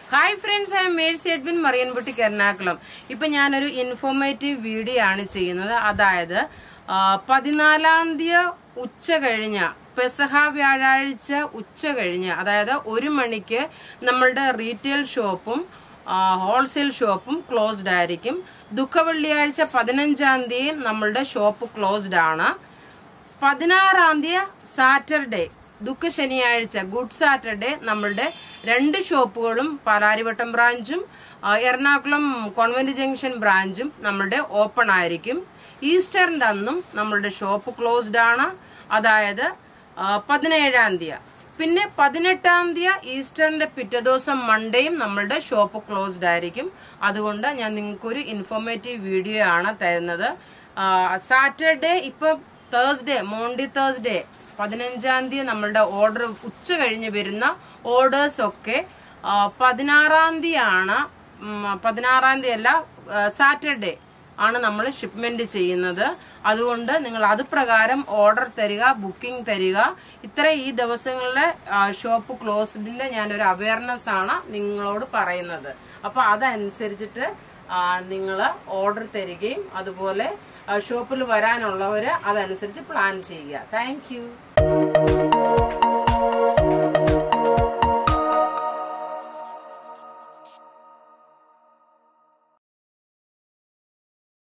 hi friends I'm Mercy Edwin Marian boutique Ernakulam ഇപ്പൊ ഞാനൊരു informative video ആണ് ചെയ്യുന്നത് അതായത് ആ, പതിനാലാം തീയതി ഉച്ച കഴിഞ്ഞ പെസഹ വ്യാഴാഴ്ച ഉച്ച കഴിഞ്ഞ് അതായത് ഒരു മണിക്ക് നമ്മളുടെ റീറ്റെയിൽ ഷോപ്പും ഹോൾസെയിൽ ഷോപ്പും ക്ലോസ്ഡ് ആയിരിക്കും ദുഃഖവെള്ളിയാഴ്ച പതിനഞ്ചാം തീയതി നമ്മളുടെ ഷോപ്പ് ക്ലോസ്ഡ് ആണ് പതിനാറാം തീയതി സാറ്റർഡേ ദുഃഖ ശനിയാഴ്ച ഗുഡ് സാറ്റർഡേ നമ്മളുടെ രണ്ട് ഷോപ്പുകളും പാലാരിവട്ടം ബ്രാഞ്ചും ആ, എറണാകുളം കോൺവെന്റ് ജംഗ്ഷൻ ബ്രാഞ്ചും നമ്മളുടെ ഓപ്പൺ ആയിരിക്കും ഈസ്റ്ററിന്റെ അന്നും നമ്മളുടെ ഷോപ്പ് ക്ലോസ്ഡ് ആണ് അതായത് ആ, പതിനേഴാം തീയതി പിന്നെ പതിനെട്ടാം തീയതി ഈസ്റ്ററിന്റെ പിറ്റേ ദിവസം മൺഡേയും നമ്മളുടെ ഷോപ്പ് ക്ലോസ്ഡ് ആയിരിക്കും അതുകൊണ്ട് ഞാൻ നിങ്ങൾക്കൊരു ഇൻഫോർമേറ്റീവ് വീഡിയോ ആണ് തരുന്നത് സാറ്റർഡേ ഇപ്പൊ തേഴ്സ്ഡേ മോണ്ടി തേഴ്സ്ഡേ പതിനഞ്ചാം തീയതി നമ്മളുടെ ഓർഡർ ഉച്ച കഴിഞ്ഞ് വരുന്ന ഓർഡേഴ്സ് ഒക്കെ ആ, പതിനാറാം തീയതി ആണ് ഉം, പതിനാറാം തീയതി അല്ല സാറ്റർഡേ ആണ് നമ്മൾ ഷിപ്മെന്റ് ചെയ്യുന്നത് അതുകൊണ്ട് നിങ്ങൾ അത് പ്രകാരം ഓർഡർ തരിക ബുക്കിംഗ് തരിക ഇത്ര ഈ ദിവസങ്ങളിലെ ഷോപ്പ് ക്ലോസ്ഡിന്റെ ഞാനൊരു അവയർനെസ് ആണ് നിങ്ങളോട് പറയുന്നത് അപ്പൊ അതനുസരിച്ചിട്ട് നിങ്ങൾ ഓർഡർ തരികയും അതുപോലെ ഷോപ്പിൽ വരാനുള്ളവര് അതനുസരിച്ച് പ്ലാൻ ചെയ്യുക താങ്ക്